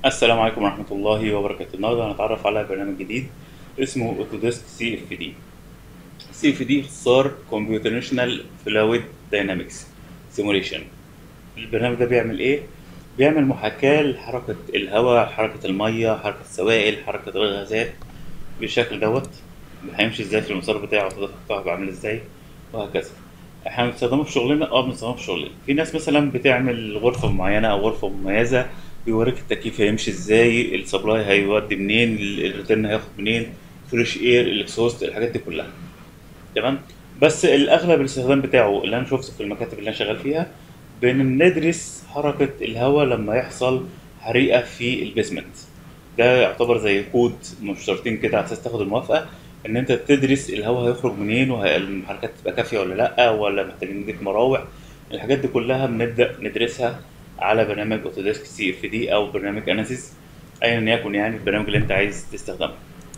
السلام عليكم ورحمة الله وبركاته النهاردة هنتعرف على برنامج جديد اسمه اوتوديسك سي اف دي سي اف دي اختصار كومبيوتيشنال فلويد داينامكس سيموليشن البرنامج ده بيعمل ايه بيعمل محاكاة لحركة الهواء حركة المية حركة السوائل حركة الغازات بالشكل دوت هيمشي ازاي في المسار بتاعه التدفق بتاعه بيبقى عامل ازاي وهكذا احنا بنستخدمه في شغلنا اه بنستخدمه في شغلنا في ناس مثلا بتعمل غرفة معينة او غرفة مميزة بيوريك التكييف هيمشي ازاي السبلاي هيودي منين الريتيرن هياخد منين فريش اير الاكسوست الحاجات دي كلها تمام بس الاغلب الاستخدام بتاعه اللي انا شفته في المكاتب اللي انا شغال فيها بندرس حركة الهواء لما يحصل حريقة في البيسمنت ده يعتبر زي كود مشترطين كده على اساس تاخد الموافقة ان انت تدرس الهواء هيخرج منين والحركات تبقى كافية ولا لا ولا محتاجين نضيف مراوح الحاجات دي كلها بنبدأ ندرسها على برنامج اوتوديسك سي اف دي او برنامج اناسيس ايا يكن يعني البرنامج اللي انت عايز تستخدمه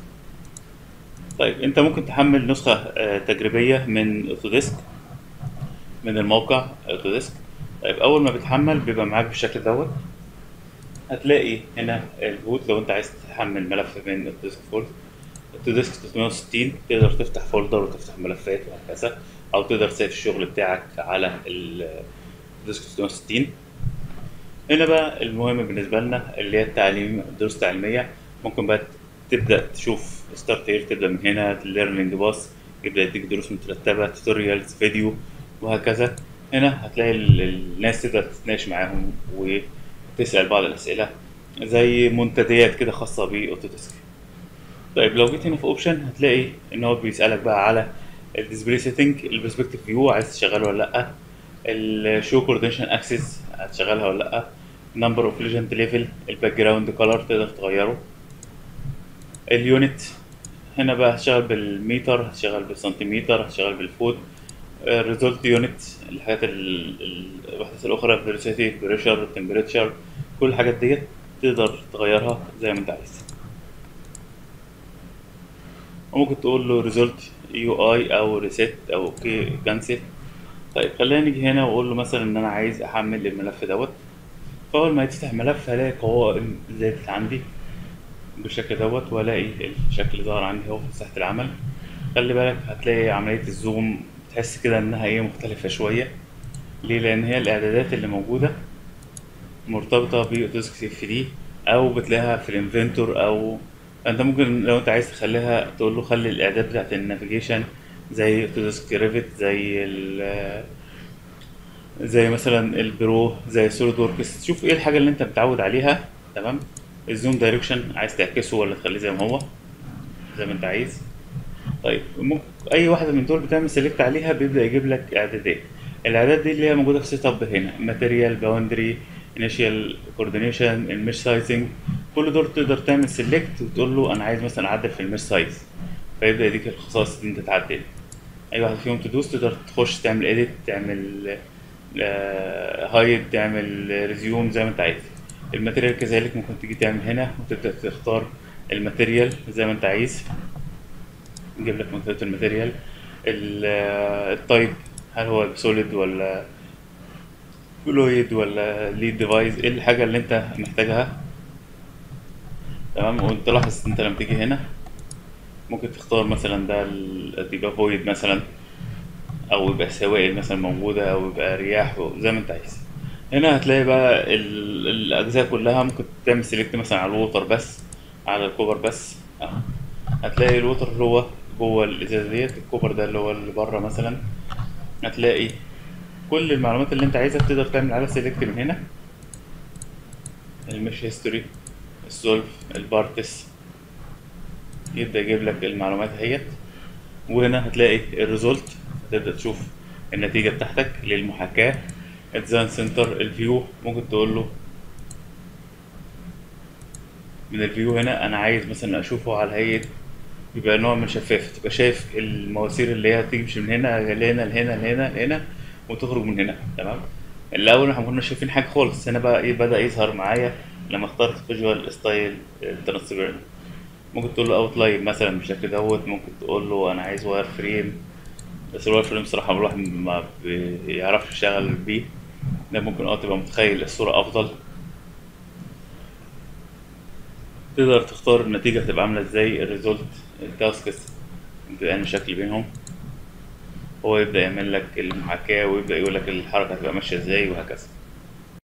طيب انت ممكن تحمل نسخة آه، تجريبية من اوتوديسك من الموقع اوتوديسك طيب اول ما بتحمل بيبقى معاك بالشكل دوت هتلاقي هنا البوت لو انت عايز تحمل ملف من اوتوديسك فولد اوتوديسك 360 تقدر تفتح فولدر وتفتح ملفات وهكذا او تقدر تسيف الشغل بتاعك على الاوتوديسك 360 هنا بقى المهم بالنسبة لنا اللي هي التعليم الدروس التعليمية ممكن بقى تبدأ تشوف ستارت هير تبدأ من هنا ليرنينج باص يبدأ يديك دروس مترتبة توتوريالز فيديو وهكذا هنا هتلاقي ال- الناس تقدر تتناقش معاهم وتسأل بعض الأسئلة زي منتديات كده خاصة بأوتوديسك طيب لو جيت هنا في اوبشن هتلاقي ان هو بيسألك بقى على الديسبلاي سيتنج البرسبكتيف فيو عايز تشغله ولا لا الشو كوردينيشن اكسس هتشغلها ولا لا نمبر اوف ليجند ليفل الباك جراوند كولر تقدر تغيره اليونت هنا بقى هتشتغل بالمتر هتشتغل بالسنتيمتر هتشتغل بالفوت الريزولت يونت الحاجات ال- ال- الوحدات الاخرى فيلوسيتي بريشر تمبريتشر كل الحاجات ديت تقدر تغيرها زي ما انت عايز وممكن تقول له ريزولت يو اي او ريسيت او اوكي كانسل طيب خلينا نيجي هنا واقول له مثلا ان انا عايز احمل الملف دوت فاول ما يتفتح ملف هلاقي قوائم زادت عندي بالشكل دوت والاقي الشكل اللي ظهر عندي اهو في مساحه العمل خلي بالك هتلاقي عمليه الزوم تحس كده انها ايه مختلفه شويه ليه لان هي الاعدادات اللي موجوده مرتبطه باوتوسك سي اف دي او بتلاقيها في الانفنتور او انت ممكن لو انت عايز تخليها تقول له خلي الاعداد بتاعت النافيجيشن زي اوتوديسك ريفت زي ال زي مثلا البرو زي سوليد وركس تشوف ايه الحاجه اللي انت متعود عليها تمام الزوم دايركشن عايز تعكسه ولا تخليه زي ما هو زي ما انت عايز طيب ممكن اي واحده من دول بتعمل سيلكت عليها بيبدا يجيب لك اعدادات الاعداد دي اللي هي موجوده في سيت اب هنا ماتيريال باوندري انيشال كوردينيشن المش سايزنج كل دول تقدر تعمل سيلكت وتقول له انا عايز مثلا اعدل في المش سايز فيبدا يديك الخصائص اللي انت تعدلها اي واحد فيهم تدوس تقدر تخش تعمل اديت تعمل هايد تعمل ريزيوم زي ما انت عايز الماتيريال كذلك ممكن تيجي تعمل هنا وتبدا تختار الماتيريال زي ما انت عايز نجيب لك مكتبة الماتيريال ال- التايب هل هو سوليد ولا فلويد ولا ليد ديفايس ايه الحاجة اللي انت محتاجها تمام وانت لاحظ انت لما تيجي هنا ممكن تختار مثلا ده ال- يبقى فويد مثلا او يبقى سوائل مثلا موجودة او يبقى رياح زي ما انت عايز هنا هتلاقي بقى ال- الاجزاء كلها ممكن تعمل سيلكت مثلا على الووتر بس على الكوبر بس اهو هتلاقي الووتر اللي هو جوه الازازه ديت الكوبر ده اللي هو اللي بره مثلا هتلاقي كل المعلومات اللي انت عايزها تقدر تعمل عليها سيلكت من هنا المش هيستوري السولف البارتس يبدا يجيب لك المعلومات اهيت وهنا هتلاقي الريزولت تبدا تشوف النتيجه بتاعتك للمحاكاه الديزاين سنتر الفيو ممكن تقول له من الفيو هنا انا عايز مثلا اشوفه على هيئه يبقى نوع من شفاف تبقى شايف المواسير اللي هي تمشي من هنا لهنا لهنا لهنا لهنا وتخرج من هنا تمام الاول احنا ما كناش شايفين حاجه خالص هنا بقى ايه بدا يظهر معايا لما اخترت فيجوال ستايل ترانسبيرنت ممكن تقول له اوت لاين مثلا بالشكل دوت ممكن تقول له انا عايز واير فريم بس الواير فريم صراحه الواحد ما بيعرفش يشتغل بيه ده ممكن اه تبقى متخيل الصوره افضل تقدر تختار النتيجة هتبقى عاملة ازاي الريزولت التاسكس بيبقى أنهي شكل بينهم هو يبدأ يعمل لك المحاكاة ويبدأ يقول لك الحركة هتبقى ماشية ازاي وهكذا